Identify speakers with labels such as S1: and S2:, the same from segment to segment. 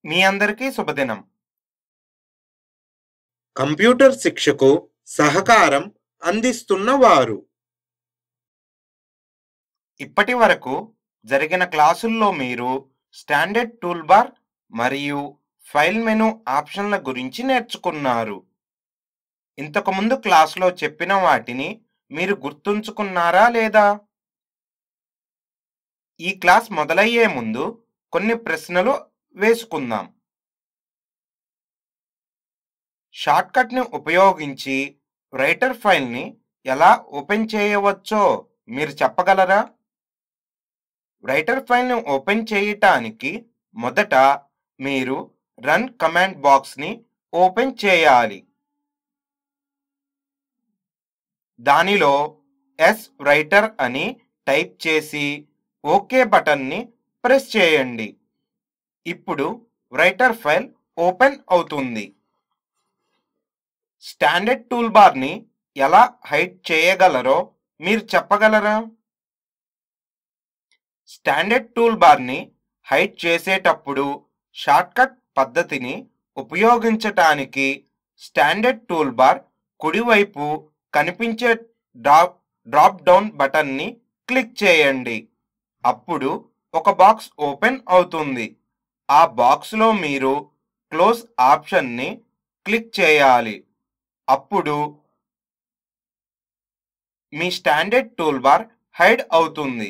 S1: మీ అందరికీ శుభదినం
S2: కంప్యూటర్ శిక్షకు సహకారం అందిస్తున్న వారు
S1: ఇప్పటి వరకు జరిగిన క్లాసుల్లో మీరు స్టాండర్డ్ టూల్బార్ మరియు ఫైల్ మెను ఆప్షన్ల గురించి నేర్చుకున్నారు ఇంతకుముందు క్లాసులో చెప్పిన వాటిని మీరు గుర్తుంచుకున్నారా లేదా ఈ క్లాస్ మొదలయ్యే ముందు కొన్ని ప్రశ్నలు వేసుకుందాం షార్ట్కట్ని ఉపయోగించి రైటర్ ఫైల్ని ఎలా ఓపెన్ చేయవచ్చో మీరు చెప్పగలరా రైటర్ ఫైల్ని ఓపెన్ చేయటానికి మొదట మీరు రన్ కమాండ్ బాక్స్ని ఓపెన్ చేయాలి దానిలో ఎస్ రైటర్ అని టైప్ చేసి ఓకే బటన్ని ప్రెస్ చేయండి ఇప్పుడు రైటర్ ఫైల్ ఓపెన్ అవుతుంది స్టాండర్డ్ టూల్ బార్ని ఎలా హైడ్ చేయగలరో మీరు చెప్పగలరా స్టాండర్డ్ టూల్ బార్ని హైడ్ చేసేటప్పుడు షార్ట్కట్ పద్ధతిని ఉపయోగించటానికి స్టాండర్డ్ టూల్ బార్ కుడివైపు కనిపించే డ్రాప్ డ్రాప్ డౌన్ బటన్ని క్లిక్ చేయండి అప్పుడు ఒక బాక్స్ ఓపెన్ అవుతుంది ఆ బాక్స్లో మీరు క్లోజ్ ఆప్షన్ని క్లిక్ చేయాలి అప్పుడు మీ స్టాండర్డ్ టూల్ బార్ హైడ్ అవుతుంది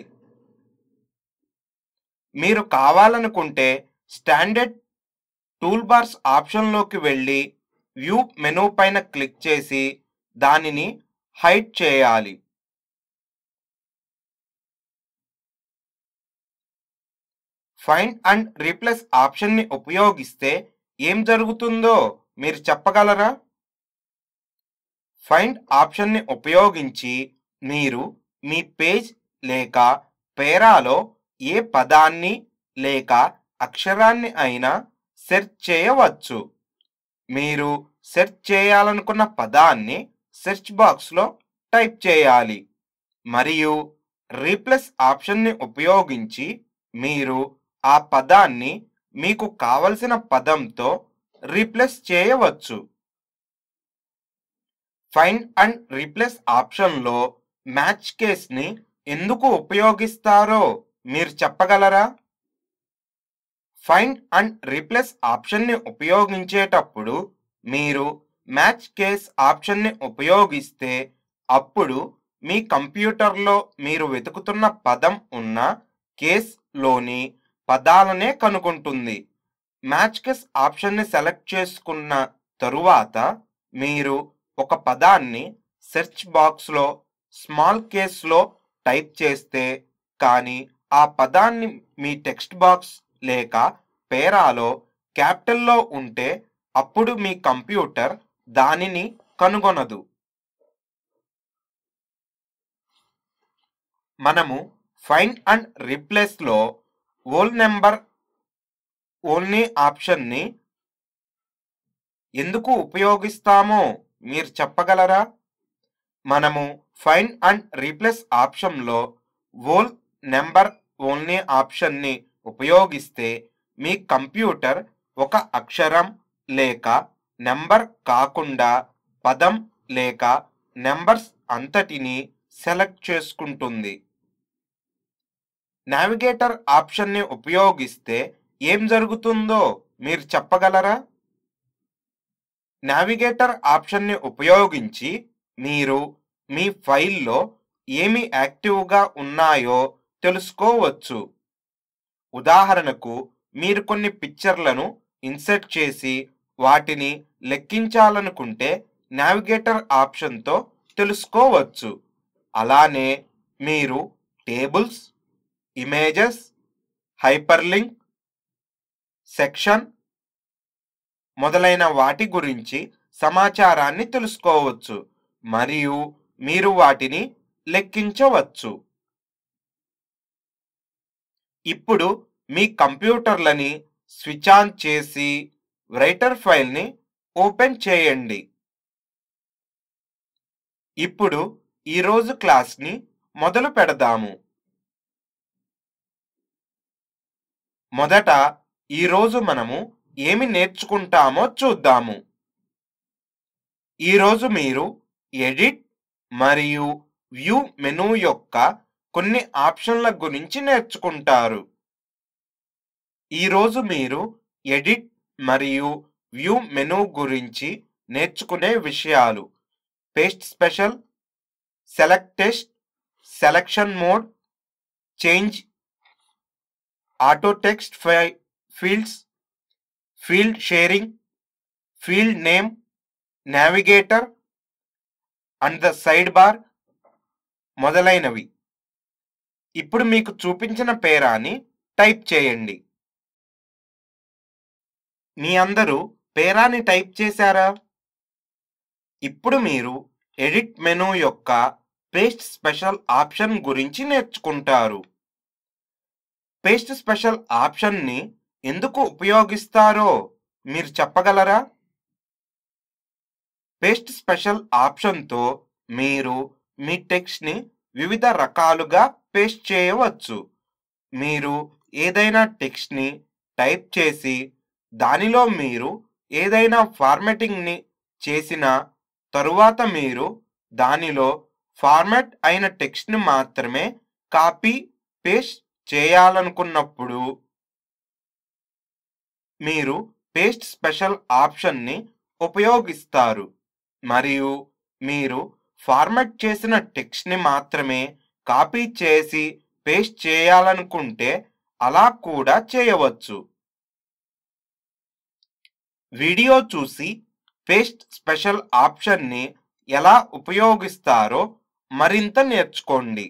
S1: మీరు కావాలనుకుంటే స్టాండర్డ్ టూల్ బార్స్ ఆప్షన్లోకి వెళ్ళి వ్యూ మెనూ పైన క్లిక్ చేసి దానిని హైడ్ చేయాలి ఫైండ్ అండ్ రీప్లేస్ ఆప్షన్ని ఉపయోగిస్తే ఏం జరుగుతుందో మీరు చెప్పగలరా ఫైండ్ ఆప్షన్ని ఉపయోగించి మీరు మీ పేజ్ లేక పేరాలో ఏ పదాన్ని లేక అక్షరాన్ని అయినా సెర్చ్ చేయవచ్చు మీరు సెర్చ్ చేయాలనుకున్న పదాన్ని సెర్చ్ బాక్స్లో టైప్ చేయాలి మరియు రీప్లేస్ ఆప్షన్ని ఉపయోగించి మీరు ఆ పదాన్ని మీకు కావలసిన పదంతో రీప్లేస్ చేయవచ్చు ఫైండ్ అండ్ రీప్లేస్ ఆప్షన్లో మ్యాచ్ కేస్ని ఎందుకు ఉపయోగిస్తారో మీరు చెప్పగలరా ఫైండ్ అండ్ రీప్లేస్ ఆప్షన్ని ఉపయోగించేటప్పుడు మీరు మ్యాచ్ కేస్ ఆప్షన్ని ఉపయోగిస్తే అప్పుడు మీ కంప్యూటర్లో మీరు వెతుకుతున్న పదం ఉన్న కేస్లోని పదాలనే కనుగొంటుంది మ్యాచ్ కేస్ ఆప్షన్ని సెలెక్ట్ చేసుకున్న తరువాత మీరు ఒక పదాన్ని సెర్చ్ బాక్స్లో స్మాల్ కేస్లో టైప్ చేస్తే కానీ ఆ పదాన్ని మీ టెక్స్ట్ బాక్స్ లేక పేరాలో క్యాపిటల్లో ఉంటే అప్పుడు మీ కంప్యూటర్ దానిని కనుగొనదు మనము ఫైండ్ అండ్ రీప్లేస్లో ఓల్ నెంబర్ ఓన్లీ ఆప్షన్ని ఎందుకు ఉపయోగిస్తామో మీరు చెప్పగలరా మనము ఫైండ్ అండ్ రీప్లేస్ ఆప్షన్లో ఓల్ నెంబర్ ఓన్లీ ఆప్షన్ని ఉపయోగిస్తే మీ కంప్యూటర్ ఒక అక్షరం లేక నెంబర్ కాకుండా పదం లేక నెంబర్స్ అంతటిని సెలెక్ట్ చేసుకుంటుంది నావిగేటర్ ఆప్షన్ని ఉపయోగిస్తే ఏం జరుగుతుందో మీరు చెప్పగలరా నావిగేటర్ ఆప్షన్ని ఉపయోగించి మీరు మీ ఫైల్లో ఏమి యాక్టివ్గా ఉన్నాయో తెలుసుకోవచ్చు ఉదాహరణకు మీరు కొన్ని పిక్చర్లను ఇన్సర్ట్ చేసి వాటిని లెక్కించాలనుకుంటే నావిగేటర్ ఆప్షన్తో తెలుసుకోవచ్చు అలానే మీరు టేబుల్స్ ఇమేజెస్ హైపర్లింక్ సెక్షన్ మొదలైన వాటి గురించి సమాచారాన్ని తెలుసుకోవచ్చు మరియు మీరు వాటిని లెక్కించవచ్చు ఇప్పుడు మీ కంప్యూటర్లని స్విచ్ ఆన్ చేసి రైటర్ ఫైల్ని ఓపెన్ చేయండి ఇప్పుడు ఈరోజు క్లాస్ని మొదలు పెడదాము మొదట ఈరోజు మనము ఏమి నేర్చుకుంటామో చూద్దాము ఈరోజు మీరు ఎడిట్ మరియు వ్యూ మెనూ యొక్క కొన్ని ఆప్షన్ల గురించి నేర్చుకుంటారు ఈరోజు మీరు ఎడిట్ మరియు వ్యూ మెనూ గురించి నేర్చుకునే విషయాలు paste special select text selection mode change auto text fields field sharing field name navigator and the side bar మొదలైనవి ఇప్పుడు మీకు చూపించిన పేరాని టైప్ చేయండి మీ అందరూ పేరాని టైప్ చేశారా ఇప్పుడు మీరు ఎడిట్ మెనూ యొక్క పేస్ట్ స్పెషల్ ఆప్షన్ గురించి నేర్చుకుంటారు పేస్ట్ స్పెషల్ ఆప్షన్ని ఎందుకు ఉపయోగిస్తారో మీరు చెప్పగలరా పేస్ట్ స్పెషల్ ఆప్షన్తో మీరు మీ టెక్స్ట్ని వివిధ రకాలుగా పేస్ట్ చేయవచ్చు మీరు ఏదైనా టెక్స్ట్ని టైప్ చేసి దానిలో మీరు ఏదైనా ఫార్మాటింగ్ని చేసిన తరువాత మీరు దానిలో ఫార్మాట్ అయిన టెక్స్ట్ని మాత్రమే కాపీ పేస్ట్ చేయాలనుకున్నప్పుడు మీరు పేస్ట్ స్పెషల్ ఆప్షన్ని ఉపయోగిస్తారు మరియు మీరు ఫార్మాట్ చేసిన టెక్స్ట్ని మాత్రమే కాపీ చేసి పేస్ట్ చేయాలనుకుంటే అలా కూడా చేయవచ్చు వీడియో చూసి పేస్ట్ స్పెషల్ ఆప్షన్ని ఎలా ఉపయోగిస్తారో మరింత నేర్చుకోండి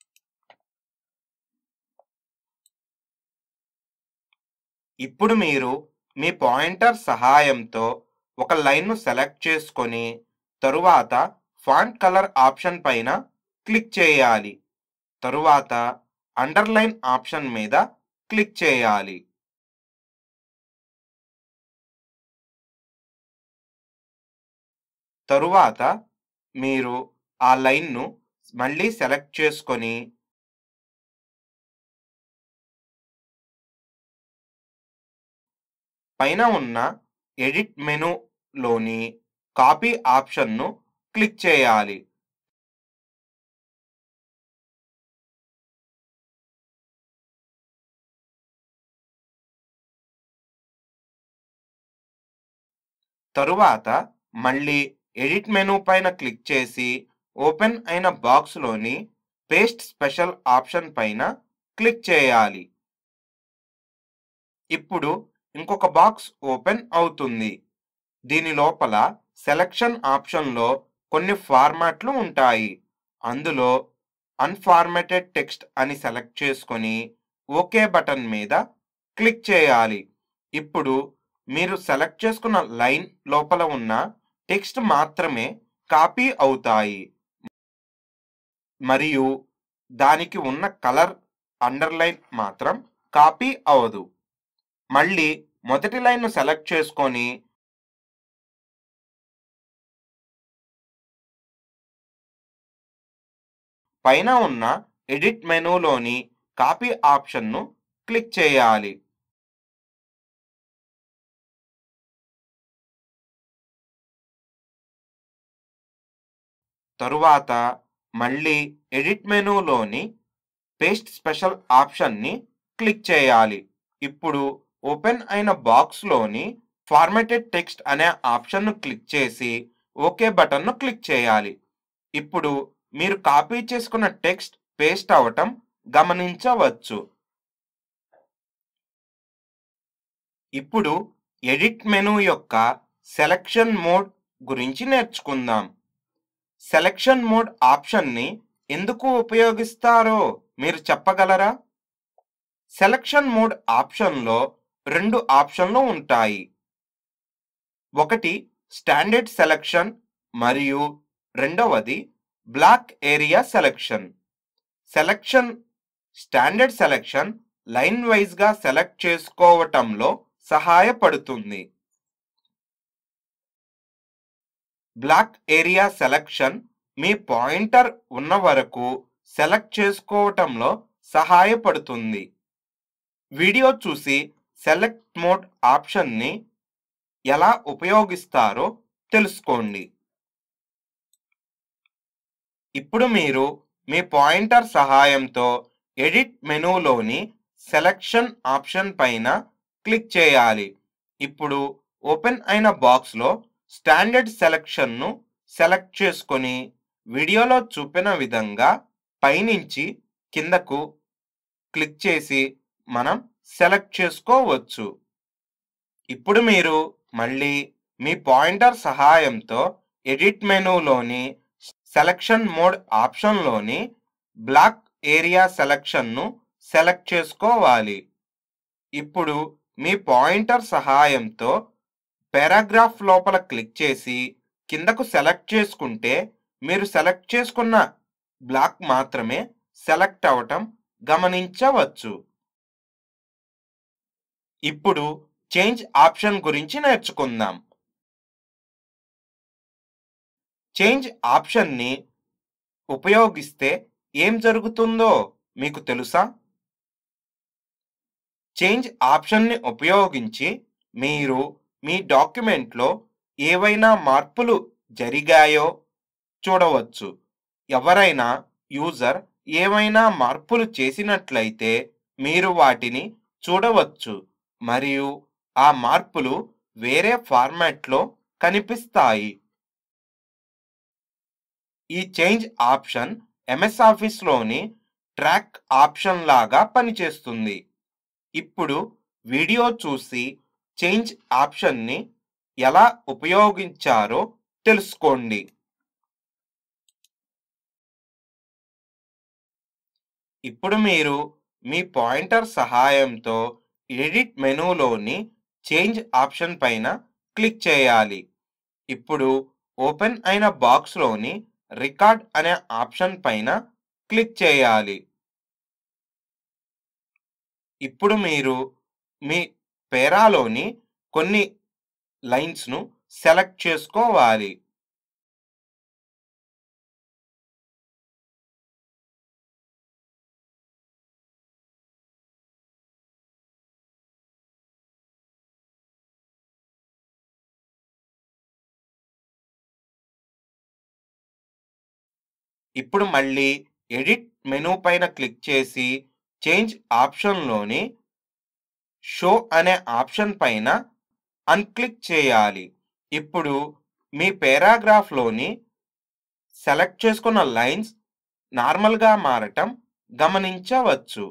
S1: ఇప్పుడు మీరు మీ పాయింటర్ సహాయంతో ఒక లైన్ను సెలెక్ట్ చేసుకొని తరువాత ఫాంట్ కలర్ ఆప్షన్ పైన క్లిక్ చేయాలి తరువాత అండర్లైన్ ఆప్షన్ మీద క్లిక్ చేయాలి తరువాత మీరు ఆ లైన్ను మళ్ళీ సెలెక్ట్ చేసుకొని పైన ఉన్న ఎడిట్ మెనూలోని కాపీ ఆప్షన్ను క్లిక్ చేయాలి తరువాత మళ్ళీ ఎడిట్ మెనూ పైన క్లిక్ చేసి ఓపెన్ అయిన బాక్స్లోని పేస్ట్ స్పెషల్ ఆప్షన్ పైన క్లిక్ చేయాలి ఇప్పుడు ఇంకొక బాక్స్ ఓపెన్ అవుతుంది దీని లోపల సెలక్షన్ ఆప్షన్లో కొన్ని ఫార్మాట్లు ఉంటాయి అందులో అన్ఫార్మాటెడ్ టెక్స్ట్ అని సెలెక్ట్ చేసుకొని ఓకే బటన్ మీద క్లిక్ చేయాలి ఇప్పుడు మీరు సెలెక్ట్ చేసుకున్న లైన్ లోపల ఉన్న టెక్స్ట్ మాత్రమే కాపీ అవుతాయి మరియు దానికి ఉన్న కలర్ అండర్లైన్ మాత్రం కాపీ అవదు మళ్ళీ మొదటి లైన్ను సెలెక్ట్ చేసుకొని పైన ఉన్న ఎడిట్ మెనూలోని కాపీ ఆప్షన్ను క్లిక్ చేయాలి తరువాత మళ్ళీ ఎడిట్ మెనూలోని పేస్ట్ స్పెషల్ ఆప్షన్ని క్లిక్ చేయాలి ఇప్పుడు ఓపెన్ అయిన బాక్స్లోని ఫార్మాటెడ్ టెక్స్ట్ అనే ఆప్షన్ను క్లిక్ చేసి ఓకే బటన్ను క్లిక్ చేయాలి ఇప్పుడు మీరు కాపీ చేసుకున్న టెక్స్ట్ పేస్ట్ అవటం గమనించవచ్చు ఇప్పుడు ఎడిట్ మెనూ యొక్క సెలక్షన్ మోడ్ గురించి నేర్చుకుందాం సెలక్షన్ మోడ్ ఆప్షన్ని ఎందుకు ఉపయోగిస్తారో మీరు చెప్పగలరా సెలక్షన్ మోడ్ ఆప్షన్లో రెండు ఆప్షన్లు ఉంటాయి ఒకటి స్టాండర్డ్ సెలక్షన్ మరియు రెండవది block area selection selection standard selection line వైజ్గా సెలెక్ట్ చేసుకోవటంలో సహాయపడుతుంది బ్లాక్ ఏరియా సెలక్షన్ మీ పాయింటర్ ఉన్న వరకు సెలెక్ట్ చేసుకోవటంలో సహాయపడుతుంది వీడియో చూసి సెలెక్ట్ మోడ్ ఆప్షన్ని ఎలా ఉపయోగిస్తారో తెలుసుకోండి ఇప్పుడు మీరు మీ పాయింటర్ సహాయంతో ఎడిట్ మెనూలోని సెలెక్షన్ ఆప్షన్ పైన క్లిక్ చేయాలి ఇప్పుడు ఓపెన్ అయిన బాక్స్లో స్టాండర్డ్ సెలెక్షన్ను సెలెక్ట్ చేసుకొని వీడియోలో చూపిన విధంగా పైనుంచి కిందకు క్లిక్ చేసి మనం సెలెక్ట్ చేసుకోవచ్చు ఇప్పుడు మీరు మళ్ళీ మీ పాయింటర్ సహాయంతో ఎడిట్ మెనూలోని సెలక్షన్ మోడ్ ఆప్షన్లోని బ్లాక్ ఏరియా సెలక్షన్ను సెలెక్ట్ చేసుకోవాలి ఇప్పుడు మీ పాయింటర్ సహాయంతో పారాగ్రాఫ్ లోపల క్లిక్ చేసి కిందకు సెలెక్ట్ చేసుకుంటే మీరు సెలెక్ట్ చేసుకున్న బ్లాక్ మాత్రమే సెలెక్ట్ అవటం గమనించవచ్చు ఇప్పుడు చేంజ్ ఆప్షన్ గురించి నేర్చుకుందాం చేంజ్ ఆప్షన్ని ఉపయోగిస్తే ఏం జరుగుతుందో మీకు తెలుసా చేంజ్ ఆప్షన్ని ఉపయోగించి మీరు మీ డాక్యుమెంట్లో ఏవైనా మార్పులు జరిగాయో చూడవచ్చు ఎవరైనా యూజర్ ఏమైనా మార్పులు చేసినట్లయితే మీరు వాటిని చూడవచ్చు మరియు ఆ మార్పులు వేరే ఫార్మాట్లో కనిపిస్తాయి ఈ చేంజ్ ఆప్షన్ ఎంఎస్ ఆఫీస్లోని ట్రాక్ ఆప్షన్ లాగా పనిచేస్తుంది ఇప్పుడు వీడియో చూసి చేంజ్ ఆప్షన్ని ఎలా ఉపయోగించారో తెలుసుకోండి ఇప్పుడు మీరు మీ పాయింటర్ సహాయంతో ఎడిట్ మెనూలోని చేంజ్ ఆప్షన్ పైన క్లిక్ చేయాలి ఇప్పుడు ఓపెన్ అయిన బాక్స్లోని రికార్డ్ అనే ఆప్షన్ పైన క్లిక్ చేయాలి ఇప్పుడు మీరు మీ పేరాలోని కొన్ని లైన్స్ను సెలెక్ట్ చేసుకోవాలి ఇప్పుడు మళ్ళీ ఎడిట్ మెనూ పైన క్లిక్ చేసి చేంజ్ ఆప్షన్లోని షో అనే ఆప్షన్ పైన అన్క్లిక్ చేయాలి ఇప్పుడు మీ పారాగ్రాఫ్లోని సెలెక్ట్ చేసుకున్న లైన్స్ నార్మల్గా మారటం గమనించవచ్చు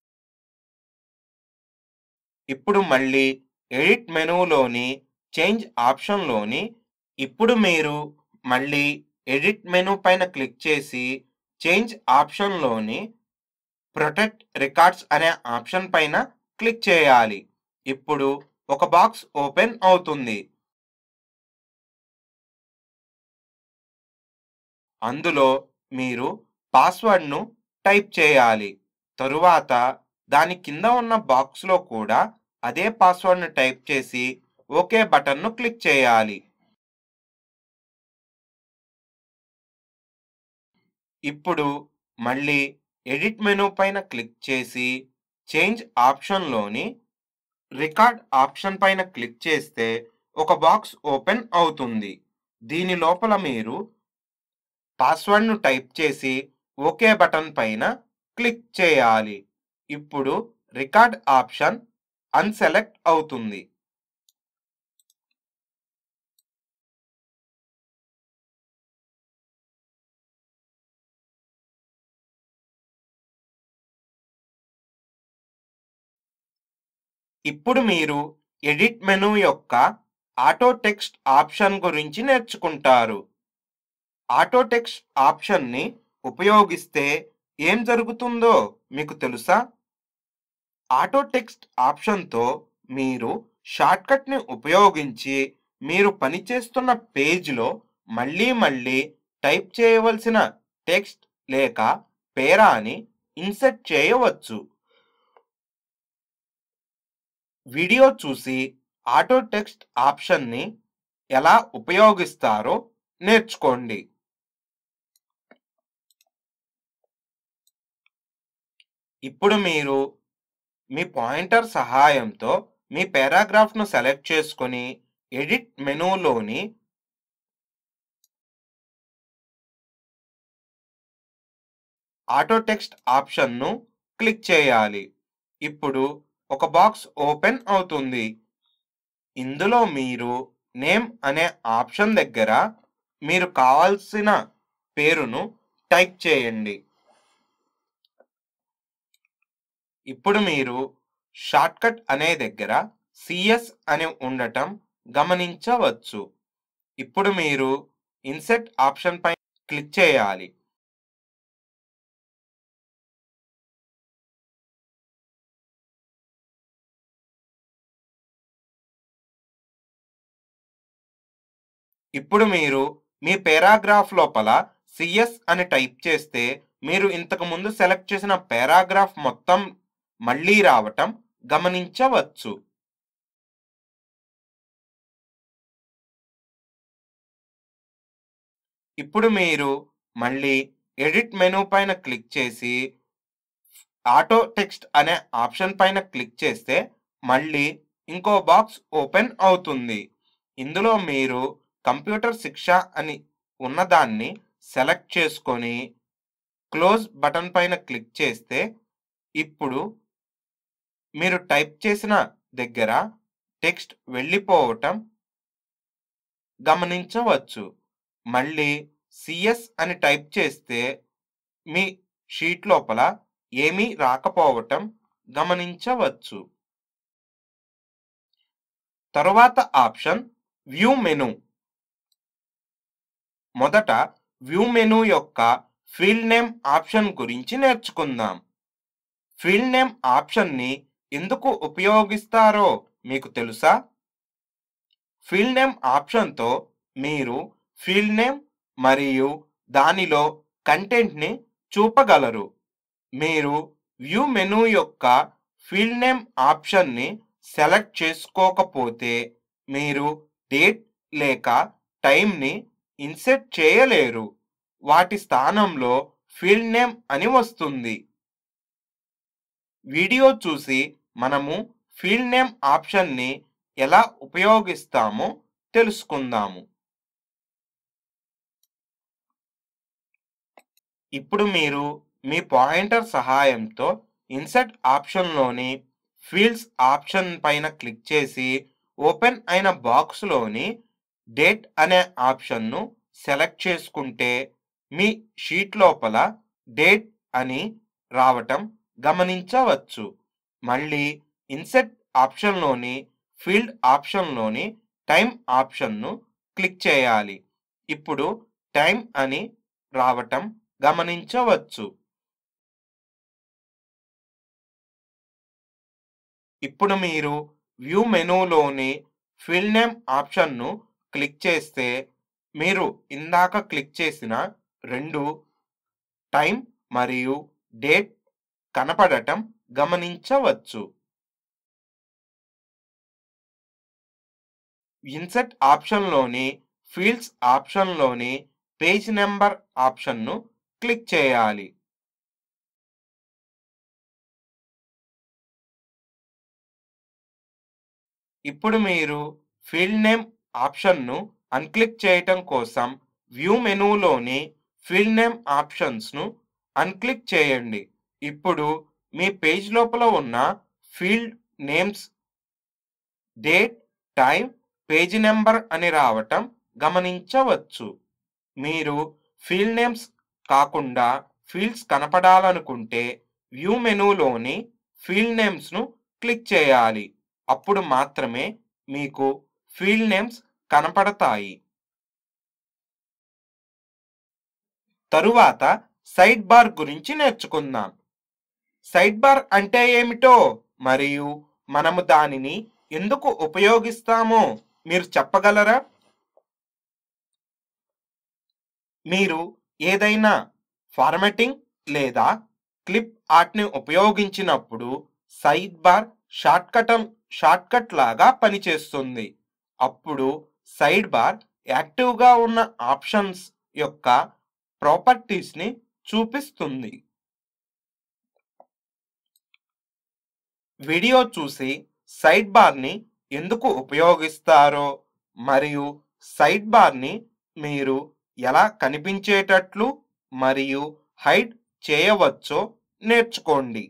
S1: ఇప్పుడు మళ్ళీ ఎడిట్ మెనూలోని చేంజ్ ఆప్షన్లోని ఇప్పుడు మీరు మళ్ళీ ఎడిట్ మెనూ పైన క్లిక్ చేసి చేంజ్ ఆప్షన్లోని ప్రొటెక్ట్ రికార్డ్స్ అనే ఆప్షన్ పైన క్లిక్ చేయాలి ఇప్పుడు ఒక బాక్స్ ఓపెన్ అవుతుంది అందులో మీరు పాస్వర్డ్ను టైప్ చేయాలి తరువాత దాని కింద ఉన్న బాక్స్లో కూడా అదే పాస్వర్డ్ను టైప్ చేసి ఓకే బటన్ను క్లిక్ చేయాలి ఇప్పుడు మళ్ళీ ఎడిట్ మెనూ పైన క్లిక్ చేసి చేంజ్ ఆప్షన్లోని రికార్డ్ ఆప్షన్ పైన క్లిక్ చేస్తే ఒక బాక్స్ ఓపెన్ అవుతుంది దీని లోపల మీరు పాస్వర్డ్ను టైప్ చేసి ఓకే బటన్ పైన క్లిక్ చేయాలి ఇప్పుడు రికార్డ్ ఆప్షన్ అన్సెలెక్ట్ అవుతుంది ఇప్పుడు మీరు ఎడిట్ మెనూ యొక్క ఆటో టెక్స్ట్ ఆప్షన్ గురించి నేర్చుకుంటారు ఆటో టెక్స్ట్ ఆప్షన్ని ఉపయోగిస్తే ఏం జరుగుతుందో మీకు తెలుసా ఆటో టెక్స్ట్ ఆప్షన్తో మీరు షార్ట్కట్ని ఉపయోగించి మీరు పనిచేస్తున్న పేజ్లో మళ్ళీ మళ్ళీ టైప్ చేయవలసిన టెక్స్ట్ లేక పేరాని ఇన్సర్ట్ చేయవచ్చు వీడియో చూసి ఆటో టెక్స్ట్ ఆప్షన్ని ఎలా ఉపయోగిస్తారో నేర్చుకోండి ఇప్పుడు మీరు మీ పాయింటర్ సహాయంతో మీ పారాగ్రాఫ్ను సెలెక్ట్ చేసుకొని ఎడిట్ మెనూలోని ఆటో టెక్స్ట్ ఆప్షన్ను క్లిక్ చేయాలి ఇప్పుడు ఒక బాక్స్ ఓపెన్ అవుతుంది ఇందులో మీరు నేమ్ అనే ఆప్షన్ దగ్గర మీరు కావాల్సిన పేరును టైప్ చేయండి ఇప్పుడు మీరు షార్ట్కట్ అనే దగ్గర సిఎస్ అని ఉండటం గమనించవచ్చు ఇప్పుడు మీరు ఇన్సెట్ ఆప్షన్ పై క్లిక్ చేయాలి ఇప్పుడు మీరు మీ పారాగ్రాఫ్ లోపల సిఎస్ అని టైప్ చేస్తే మీరు ఇంతకు ముందు సెలెక్ట్ చేసిన పారాగ్రాఫ్ మొత్తం మళ్ళీ రావటం గమనించవచ్చు ఇప్పుడు మీరు మళ్ళీ ఎడిట్ మెనూ పైన క్లిక్ చేసి ఆటో టెక్స్ట్ అనే ఆప్షన్ పైన క్లిక్ చేస్తే మళ్ళీ ఇంకో బాక్స్ ఓపెన్ అవుతుంది ఇందులో మీరు కంప్యూటర్ శిక్ష అని ఉన్నదాన్ని సెలెక్ట్ చేసుకొని క్లోజ్ బటన్ పైన క్లిక్ చేస్తే ఇప్పుడు మీరు టైప్ చేసిన దగ్గర టెక్స్ట్ వెళ్ళిపోవటం గమనించవచ్చు మళ్ళీ సిఎస్ అని టైప్ చేస్తే మీ షీట్ లోపల ఏమీ రాకపోవటం గమనించవచ్చు తరువాత ఆప్షన్ వ్యూ మెనూ మొదట వ్యూ మెనూ యొక్క ఫీల్డ్ నేమ్ ఆప్షన్ గురించి నేర్చుకుందాం ఫీల్డ్ నేమ్ ఆప్షన్ని ఎందుకు ఉపయోగిస్తారో మీకు తెలుసా ఫీల్డ్ నేమ్ ఆప్షన్తో మీరు ఫీల్డ్ నేమ్ మరియు దానిలో కంటెంట్ని చూపగలరు మీరు వ్యూ మెనూ యొక్క ఫీల్డ్ నేమ్ ఆప్షన్ని సెలెక్ట్ చేసుకోకపోతే మీరు డేట్ లేక టైంని ఇన్సెట్ చేయలేరు వాటి స్థానంలో ఫీల్డ్ నేమ్ అని వస్తుంది వీడియో చూసి మనము ఫీల్డ్ నేమ్ ఆప్షన్ని ఎలా ఉపయోగిస్తామో తెలుసుకుందాము ఇప్పుడు మీరు మీ పాయింటర్ సహాయంతో ఇన్సెట్ ఆప్షన్లోని ఫీల్డ్స్ ఆప్షన్ పైన క్లిక్ చేసి ఓపెన్ అయిన బాక్స్లోని డేట్ అనే ఆప్షన్ను సెలెక్ట్ చేసుకుంటే మీ షీట్ లోపల డేట్ అని రావటం గమనించవచ్చు మళ్ళీ ఇన్సెట్ ఆప్షన్లోని ఫీల్డ్ ఆప్షన్లోని టైం ఆప్షన్ను క్లిక్ చేయాలి ఇప్పుడు టైం అని రావటం గమనించవచ్చు ఇప్పుడు మీరు వ్యూ మెనూలోని ఫీల్డ్ నేమ్ ఆప్షన్ను క్లిక్ చేస్తే మీరు ఇందాక క్లిక్ చేసిన రెండు టైం మరియు డేట్ కనపడటం గమనించవచ్చు ఇన్సెట్ ఆప్షన్లోని ఫీల్డ్స్ ఆప్షన్లోని పేజ్ నెంబర్ ఆప్షన్ను క్లిక్ చేయాలి ఇప్పుడు మీరు ఫీల్డ్ నేమ్ ఆప్షన్ను అన్క్లిక్ చేయటం కోసం వ్యూ మెనూలోని ఫీల్డ్ నేమ్ ఆప్షన్స్ను అన్క్లిక్ చేయండి ఇప్పుడు మీ పేజ్ లోపల ఉన్న field names date time page number అని రావటం గమనించవచ్చు మీరు ఫీల్డ్ నేమ్స్ కాకుండా ఫీల్డ్స్ కనపడాలనుకుంటే వ్యూ మెనూలోని ఫీల్డ్ నేమ్స్ను క్లిక్ చేయాలి అప్పుడు మాత్రమే మీకు ఫీల్డ్ నేమ్స్ కనపడతాయి తరువాత సైడ్ బార్ గురించి నేర్చుకుందాం సైడ్ బార్ అంటే ఏమిటో మరియు మనము దానిని ఎందుకు ఉపయోగిస్తామో మీరు చెప్పగలరా మీరు ఏదైనా ఫార్మాటింగ్ లేదా క్లిప్ ఆర్ట్ని ఉపయోగించినప్పుడు సైడ్ బార్ షార్ట్కట్ షార్ట్కట్ లాగా పనిచేస్తుంది అప్పుడు సైడ్ బార్ యాక్టివ్గా ఉన్న ఆప్షన్స్ యొక్క ప్రాపర్టీస్ని చూపిస్తుంది వీడియో చూసి సైడ్ బార్ని ఎందుకు ఉపయోగిస్తారో మరియు సైడ్ బార్ని మీరు ఎలా కనిపించేటట్లు మరియు హైడ్ చేయవచ్చో నేర్చుకోండి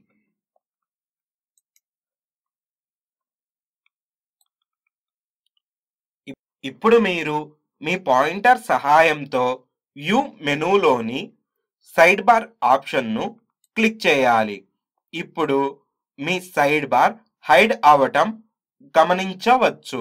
S1: ఇప్- ఇప్పుడు మీరు మీ పాయింటర్ సహాయంతో వ్యూ మెనూలోని సైడ్ బార్ ఆప్షన్ను క్లిక్ చేయాలి ఇప్పుడు మీ సైడ్ బార్ హైడ్ అవటం గమనించవచ్చు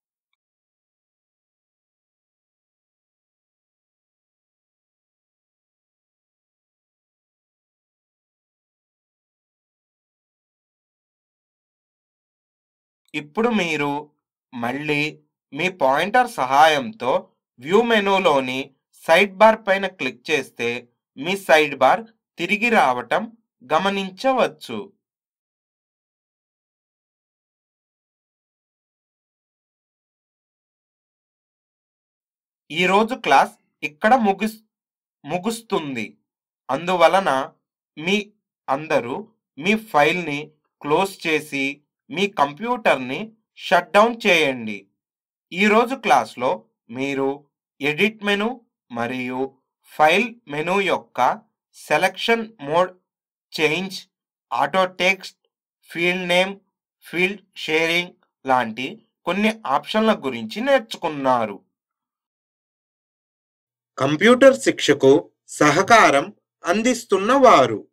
S1: ఇప్పుడు మీరు మళ్ళీ మీ పాయింటర్ సహాయంతో వ్యూ మెనూలోని సైడ్ బార్ పైన క్లిక్ చేస్తే మీ సైడ్ బార్ తిరిగి రావటం గమనించవచ్చు ఈరోజు క్లాస్ ఇక్కడ ముగిస్ ముగుస్తుంది అందువలన మీ అందరూ మీ ఫైల్ని క్లోజ్ చేసి మీ కంప్యూటర్ని షట్ డౌన్ చేయండి ఈరోజు క్లాస్లో మీరు ఎడిట్ మెను మరియు ఫైల్ మెను యొక్క selection mode change auto text field name field sharing లాంటి కొన్ని ఆప్షన్ల గురించి నేర్చుకున్నారు
S2: కంప్యూటర్ శిక్షకు సహకారం అందిస్తున్న వారు